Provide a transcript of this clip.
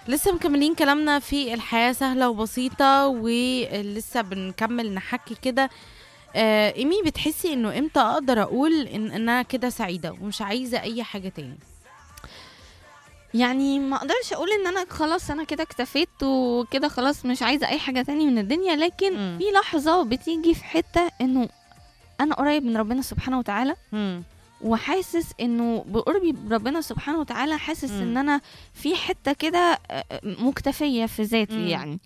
لسه مكملين كلامنا في الحياة سهلة وبسيطة ولسه بنكمل نحكي كده آه، ايمي بتحسي انه امتى اقدر اقول ان إن انا كده سعيدة ومش عايزة اي حاجة تاني يعني ما اقدرش اقول ان انا خلاص انا كده اكتفيت وكده خلاص مش عايزه اي حاجه تاني من الدنيا لكن مم. في لحظه بتيجي في حته انه انا قريب من ربنا سبحانه وتعالى مم. وحاسس انه بقربي بربنا سبحانه وتعالى حاسس مم. ان انا في حته كده آه، مكتفيه في ذاتي مم. يعني